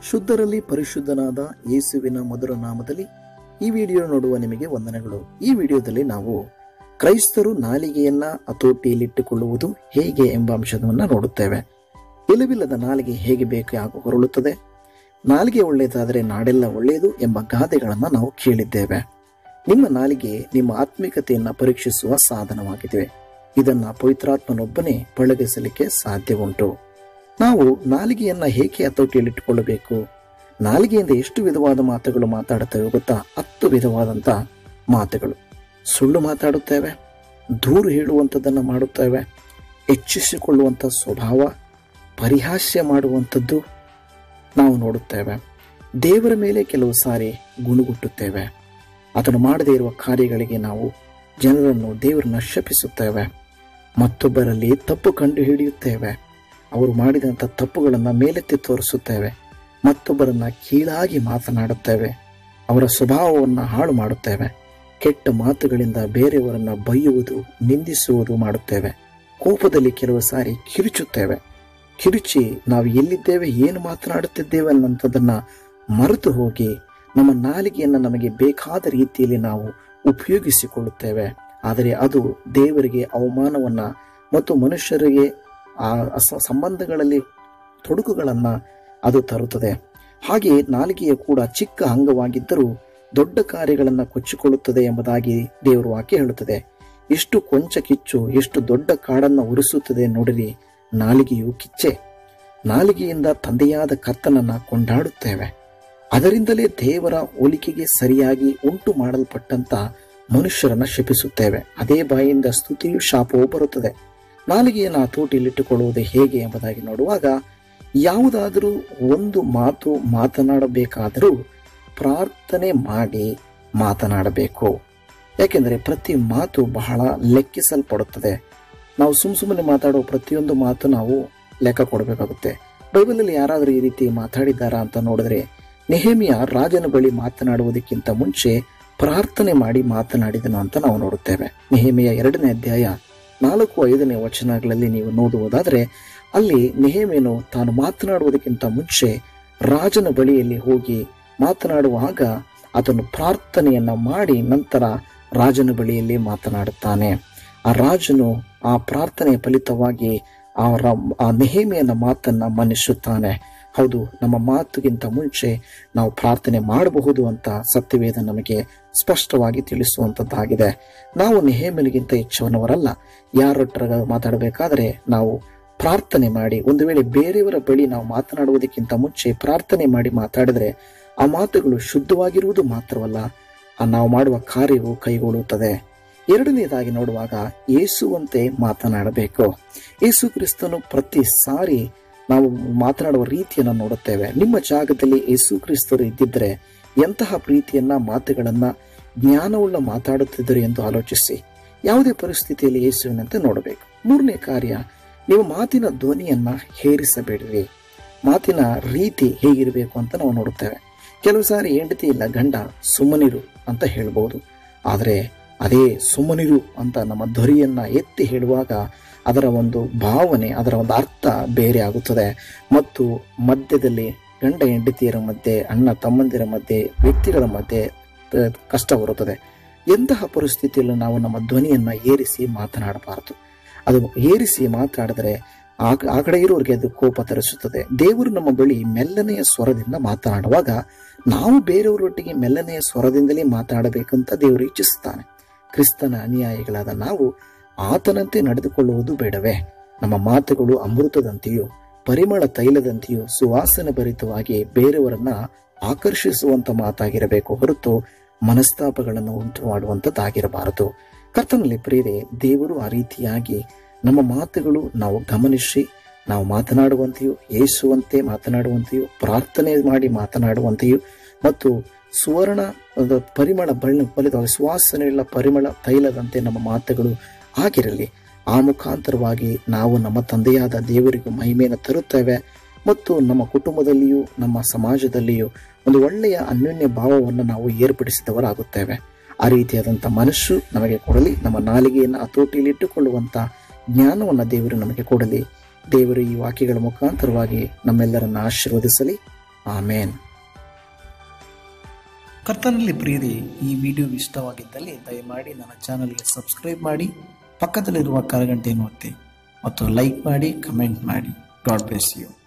ಶುದ್ಧರಲ್ಲಿ ಪರಿಶುದ್ಧನಾದ ಯೇಸುವಿನ ಮಧುರ ನಾಮದಲ್ಲಿ ಈ ವಿಡಿಯೋ ನೋಡುವ ನಿಮಗೆ ವಂದನೆಗಳು ಈ ವಿಡಿಯೋದಲ್ಲಿ ನಾವು ಕ್ರೈಸ್ತರು ನಾಲಿಗೆಯನ್ನ ಹತೋಟಿಯಲ್ಲಿಟ್ಟುಕೊಳ್ಳುವುದು ಹೇಗೆ ಎಂಬ ಅಂಶವನ್ನು ನೋಡುತ್ತೇವೆ ಎಲುವಿಲ್ಲದ ನಾಲಿಗೆ ಹೇಗೆ ಬೇಕು ಹಾಗೂ ಹೊರಳುತ್ತದೆ ನಾಲಿಗೆ ಒಳ್ಳೆಯದಾದರೆ ನಾಡೆಲ್ಲ ಒಳ್ಳೆಯದು ಎಂಬ ಗಾದೆಗಳನ್ನು ನಾವು ಕೇಳಿದ್ದೇವೆ ನಿಮ್ಮ ನಾಲಿಗೆ ನಿಮ್ಮ ಆತ್ಮಿಕತೆಯನ್ನು ಪರೀಕ್ಷಿಸುವ ಸಾಧನವಾಗಿದೆ ಇದನ್ನ ಪವಿತ್ರಾತ್ಮನೊಬ್ಬನೇ ಪಳಗಿಸಲಿಕ್ಕೆ ಸಾಧ್ಯವುಂಟು ನಾವು ನಾಲಿಗೆಯನ್ನ ಹೇಗೆ ಹತೋಟಿಯಲ್ಲಿಟ್ಟುಕೊಳ್ಳಬೇಕು ನಾಲಿಗೆಯಿಂದ ಎಷ್ಟು ವಿಧವಾದ ಮಾತುಗಳು ಮಾತಾಡುತ್ತೇವೆ ಗೊತ್ತಾ ಹತ್ತು ವಿಧವಾದಂಥ ಮಾತುಗಳು ಸುಳ್ಳು ಮಾತಾಡುತ್ತೇವೆ ದೂರು ಹೇಳುವಂಥದ್ದನ್ನು ಮಾಡುತ್ತೇವೆ ಹೆಚ್ಚಿಸಿಕೊಳ್ಳುವಂಥ ಸ್ವಭಾವ ಪರಿಹಾಸ್ಯ ಮಾಡುವಂಥದ್ದು ನಾವು ನೋಡುತ್ತೇವೆ ದೇವರ ಮೇಲೆ ಕೆಲವು ಸಾರಿ ಗುಣಗುಟ್ಟುತ್ತೇವೆ ಅದನ್ನು ಮಾಡದೇ ಇರುವ ಕಾರ್ಯಗಳಿಗೆ ನಾವು ಜನರನ್ನು ದೇವರನ್ನ ಶಪಿಸುತ್ತೇವೆ ಮತ್ತೊಬ್ಬರಲ್ಲಿ ತಪ್ಪು ಕಂಡು ಹಿಡಿಯುತ್ತೇವೆ ಅವರು ಮಾಡಿದಂಥ ತಪ್ಪುಗಳನ್ನು ಮೇಲೆತ್ತಿ ತೋರಿಸುತ್ತೇವೆ ಮತ್ತೊಬ್ಬರನ್ನ ಕೀಳಾಗಿ ಮಾತನಾಡುತ್ತೇವೆ ಅವರ ಸ್ವಭಾವವನ್ನು ಹಾಳು ಮಾಡುತ್ತೇವೆ ಕೆಟ್ಟ ಮಾತುಗಳಿಂದ ಬೇರೆಯವರನ್ನ ಬೈಯುವುದು ನಿಂದಿಸುವುದು ಮಾಡುತ್ತೇವೆ ಕೋಪದಲ್ಲಿ ಕೆಲವು ಸಾರಿ ಕಿರುಚುತ್ತೇವೆ ಕಿರುಚಿ ನಾವು ಎಲ್ಲಿದ್ದೇವೆ ಏನು ಮಾತನಾಡುತ್ತಿದ್ದೇವೆ ಅನ್ನೋಂಥದ್ದನ್ನ ಮರೆತು ಹೋಗಿ ನಮ್ಮ ನಾಲಿಗೆಯನ್ನು ನಮಗೆ ಬೇಕಾದ ರೀತಿಯಲ್ಲಿ ನಾವು ಉಪಯೋಗಿಸಿಕೊಳ್ಳುತ್ತೇವೆ ಆದರೆ ಅದು ದೇವರಿಗೆ ಅವಮಾನವನ್ನ ಮತ್ತು ಮನುಷ್ಯರಿಗೆ ಆ ಅಸ- ಸಂಬಂಧಗಳಲ್ಲಿ ತೊಡಕುಗಳನ್ನು ಅದು ತರುತ್ತದೆ ಹಾಗೆಯೇ ನಾಲಿಗೆಯ ಕೂಡ ಚಿಕ್ಕ ಅಂಗವಾಗಿದ್ದರೂ ದೊಡ್ಡ ಕಾರ್ಯಗಳನ್ನು ಕೊಚ್ಚಿಕೊಳ್ಳುತ್ತದೆ ಎಂಬುದಾಗಿ ದೇವರು ವಾಕ್ಯ ಹೇಳುತ್ತದೆ ಎಷ್ಟು ಕೊಂಚ ಕಿಚ್ಚು ಎಷ್ಟು ದೊಡ್ಡ ಕಾಡನ್ನು ಉರಿಸುತ್ತದೆ ನೋಡಿರಿ ನಾಲಿಗೆಯು ಕಿಚ್ಚೆ ನಾಲಿಗೆಯಿಂದ ತಂದೆಯಾದ ಕರ್ತನನ್ನ ಕೊಂಡಾಡುತ್ತೇವೆ ಅದರಿಂದಲೇ ದೇವರ ಹೋಲಿಕೆಗೆ ಸರಿಯಾಗಿ ಉಂಟು ಮಾಡಲ್ಪಟ್ಟಂತ ಮನುಷ್ಯರನ್ನ ಶಪಿಸುತ್ತೇವೆ ಅದೇ ಬಾಯಿಂದ ಸ್ತುತಿಯು ಶಾಪವೂ ಬರುತ್ತದೆ ನಾಲಿಗೆಯನ್ನು ಹತೋಟಿಯಲ್ಲಿಟ್ಟುಕೊಳ್ಳುವುದು ಹೇಗೆ ಎಂಬುದಾಗಿ ನೋಡುವಾಗ ಯಾವುದಾದರೂ ಒಂದು ಮಾತು ಮಾತನಾಡಬೇಕಾದರೂ ಪ್ರಾರ್ಥನೆ ಮಾಡಿ ಮಾತನಾಡಬೇಕು ಯಾಕೆಂದರೆ ಪ್ರತಿ ಮಾತು ಬಹಳ ಲೆಕ್ಕಿಸಲ್ಪಡುತ್ತದೆ ನಾವು ಸುಮ್ ಸುಮ್ಮನೆ ಮಾತಾಡೋ ಪ್ರತಿಯೊಂದು ಮಾತು ನಾವು ಲೆಕ್ಕ ಕೊಡಬೇಕಾಗುತ್ತೆ ಬೈಬಲಲ್ಲಿ ಯಾರಾದರೂ ಈ ರೀತಿ ಮಾತಾಡಿದ್ದಾರಾ ಅಂತ ನೋಡಿದ್ರೆ ನೆಹಮಿಯ ರಾಜನ ಬಳಿ ಮಾತನಾಡುವುದಕ್ಕಿಂತ ಮುಂಚೆ ಪ್ರಾರ್ಥನೆ ಮಾಡಿ ಮಾತನಾಡಿದನು ಅಂತ ನಾವು ನೋಡುತ್ತೇವೆ ನೆಹಮಿಯ ಎರಡನೇ ಅಧ್ಯಾಯ ನಾಲ್ಕು ಐದನೇ ವಚನಗಳಲ್ಲಿ ನೀವು ನೋಡುವುದಾದರೆ ಅಲ್ಲಿ ನೆಹಮೇನು ತಾನು ಮಾತನಾಡುವುದಕ್ಕಿಂತ ಮುಂಚೆ ರಾಜನ ಬಳಿಯಲ್ಲಿ ಹೋಗಿ ಮಾತನಾಡುವಾಗ ಅದನ್ನು ಪ್ರಾರ್ಥನೆಯನ್ನ ಮಾಡಿ ನಂತರ ರಾಜನ ಬಳಿಯಲ್ಲಿ ಮಾತನಾಡುತ್ತಾನೆ ಆ ರಾಜನು ಆ ಪ್ರಾರ್ಥನೆಯ ಫಲಿತವಾಗಿ ಆ ರ- ಆ ನೆಹಮಿಯನ ಮಾತನ್ನ ಮನ್ನಿಸುತ್ತಾನೆ ಹೌದು ನಮ್ಮ ಮಾತುಗಿಂತ ಮುಂಚೆ ನಾವು ಪ್ರಾರ್ಥನೆ ಮಾಡಬಹುದು ಅಂತ ಸತ್ಯವೇದ ನಮಗೆ ಸ್ಪಷ್ಟವಾಗಿ ತಿಳಿಸುವಂತದ್ದಾಗಿದೆ ನಾವು ನೆಹೇಮನಿಗಿಂತ ಹೆಚ್ಚವನವರಲ್ಲ ಯಾರೊಟ್ಟರ ಮಾತಾಡಬೇಕಾದ್ರೆ ನಾವು ಪ್ರಾರ್ಥನೆ ಮಾಡಿ ಒಂದು ವೇಳೆ ಬೇರೆಯವರ ಬಳಿ ನಾವು ಮಾತನಾಡುವುದಕ್ಕಿಂತ ಮುಂಚೆ ಪ್ರಾರ್ಥನೆ ಮಾಡಿ ಮಾತಾಡಿದ್ರೆ ಆ ಮಾತುಗಳು ಶುದ್ಧವಾಗಿರುವುದು ಮಾತ್ರವಲ್ಲ ಆ ನಾವು ಮಾಡುವ ಕಾರ್ಯವು ಕೈಗೊಳ್ಳುತ್ತದೆ ಎರಡನೇದಾಗಿ ನೋಡುವಾಗ ಏಸುವಂತೆ ಮಾತನಾಡಬೇಕು ಯೇಸು ಕ್ರಿಸ್ತನು ಪ್ರತಿ ಸಾರಿ ನಾವು ಮಾತನಾಡುವ ರೀತಿಯನ್ನು ನೋಡುತ್ತೇವೆ ನಿಮ್ಮ ಜಾಗದಲ್ಲಿ ಯೇಸು ಕ್ರಿಸ್ತರು ಇದ್ದಿದ್ದರೆ ಎಂತಹ ಪ್ರೀತಿಯನ್ನ ಮಾತುಗಳನ್ನ ಜ್ಞಾನವುಳ್ಳ ಮಾತಾಡುತ್ತಿದ್ದರು ಎಂದು ಆಲೋಚಿಸಿ ಯಾವುದೇ ಪರಿಸ್ಥಿತಿಯಲ್ಲಿ ಯೇಸುವಿನಂತೆ ನೋಡಬೇಕು ಮೂರನೇ ಕಾರ್ಯ ನೀವು ಮಾತಿನ ಧ್ವನಿಯನ್ನ ಹೇರಿಸಬೇಡಿರಿ ಮಾತಿನ ರೀತಿ ಹೇಗಿರಬೇಕು ಅಂತ ನಾವು ನೋಡುತ್ತೇವೆ ಕೆಲವು ಸಾರಿ ಹೆಂಡತಿ ಇಲ್ಲ ಗಂಡ ಸುಮ್ಮನಿರು ಅಂತ ಹೇಳ್ಬೋದು ಆದರೆ ಅದೇ ಸುಮ್ಮನಿರು ಅಂತ ನಮ್ಮ ಧ್ವನಿಯನ್ನ ಎತ್ತಿ ಹೇಳುವಾಗ ಅದರ ಒಂದು ಭಾವನೆ ಅದರ ಒಂದು ಅರ್ಥ ಬೇರೆ ಆಗುತ್ತದೆ ಮತ್ತು ಮಧ್ಯದಲ್ಲಿ ಗಂಡ ಹೆಂಡತಿಯರ ಮಧ್ಯೆ ಅಣ್ಣ ತಮ್ಮಂದಿರ ಮಧ್ಯೆ ವ್ಯಕ್ತಿಗಳ ಮಧ್ಯೆ ತ- ಕಷ್ಟ ಬರುತ್ತದೆ ಎಂತಹ ಪರಿಸ್ಥಿತಿಯಲ್ಲೂ ನಾವು ನಮ್ಮ ಧ್ವನಿಯನ್ನ ಏರಿಸಿ ಮಾತನಾಡಬಾರದು ಅದು ಏರಿಸಿ ಮಾತಾಡಿದರೆ ಆ ಆ ಕಡೆ ಇರೋರಿಗೆ ಅದು ಕೋಪ ತರಿಸುತ್ತದೆ ದೇವರು ನಮ್ಮ ಬಳಿ ಮೆಲ್ಲನೆಯ ಸ್ವರದಿಂದ ಮಾತನಾಡುವಾಗ ನಾವು ಬೇರೆಯವರೊಟ್ಟಿಗೆ ಮೆಲ್ಲನೆಯ ಸ್ವರದಿಂದಲೇ ಮಾತಾಡಬೇಕಂತ ದೇವರು ಇಚ್ಛಿಸುತ್ತಾನೆ ಕ್ರಿಸ್ತನ ಅನುಯಾಯಿಗಳಾದ ನಾವು ಆತನಂತೆ ನಡೆದುಕೊಳ್ಳುವುದು ಬೇಡವೇ ನಮ್ಮ ಮಾತುಗಳು ಅಮೃತದಂತೆಯೂ ಪರಿಮಳ ತೈಲದಂತೆಯೂ ಸುವಾಸನೆ ಭರಿತವಾಗಿ ಬೇರೆಯವರನ್ನ ಆಕರ್ಷಿಸುವಂತ ಮಾತಾಗಿರಬೇಕು ಹೊರತು ಮನಸ್ತಾಪಗಳನ್ನು ಉಂಟು ಮಾಡುವಂಥದ್ದಾಗಿರಬಾರದು ಕರ್ತನಲ್ಲಿ ಪ್ರೇರೆ ದೇವರು ಆ ರೀತಿಯಾಗಿ ನಮ್ಮ ಮಾತುಗಳು ನಾವು ಗಮನಿಸಿ ನಾವು ಮಾತನಾಡುವಂತೆಯೂ ಏಸುವಂತೆ ಮಾತನಾಡುವಂತೆಯೂ ಪ್ರಾರ್ಥನೆ ಮಾಡಿ ಮಾತನಾಡುವಂತೆಯೂ ಮತ್ತು ಸುವರ್ಣ ಒಂದು ಪರಿಮಳ ಬಣ್ಣ ಫಲಿತವಾಗಿ ಸುವಾಸನೆಯುಳ್ಳ ಪರಿಮಳ ತೈಲದಂತೆ ನಮ್ಮ ಮಾತುಗಳು ಆಗಿರಲಿ ಆ ಮುಖಾಂತರವಾಗಿ ನಾವು ನಮ್ಮ ತಂದೆಯಾದ ದೇವರಿಗೆ ಮಹಿಮೆಯನ್ನು ತರುತ್ತೇವೆ ಮತ್ತು ನಮ್ಮ ಕುಟುಂಬದಲ್ಲಿಯೂ ನಮ್ಮ ಸಮಾಜದಲ್ಲಿಯೂ ಒಂದು ಒಳ್ಳೆಯ ಅನ್ಯೋನ್ಯ ಭಾವವನ್ನು ನಾವು ಏರ್ಪಡಿಸಿದವರಾಗುತ್ತೇವೆ ಆ ರೀತಿಯಾದಂಥ ಮನಸ್ಸು ನಮಗೆ ಕೊಡಲಿ ನಮ್ಮ ನಾಲಿಗೆಯನ್ನು ಹತೋಟಿಯಲ್ಲಿಟ್ಟುಕೊಳ್ಳುವಂಥ ಜ್ಞಾನವನ್ನು ದೇವರು ನಮಗೆ ಕೊಡಲಿ ದೇವರು ಈ ವಾಕ್ಯಗಳ ಮುಖಾಂತರವಾಗಿ ನಮ್ಮೆಲ್ಲರನ್ನು ಆಶೀರ್ವದಿಸಲಿ ಆಮೇನ್ ಕರ್ತನಲ್ಲಿ ಪ್ರಿಯರಿ ಈ ವಿಡಿಯೋ ಇಷ್ಟವಾಗಿದ್ದಲ್ಲಿ ದಯಮಾಡಿ ನನ್ನ ಚಾನಲ್ಗೆ ಸಬ್ಸ್ಕ್ರೈಬ್ ಮಾಡಿ ಪಕ್ಕದಲ್ಲಿರುವ ಕರಗಂಟೆಯನ್ನು ಒತ್ತಿ ಮತ್ತು ಲೈಕ್ ಮಾಡಿ ಕಮೆಂಟ್ ಮಾಡಿ ಗಾಡ್ ಬ್ಲೆಸ್ ಯು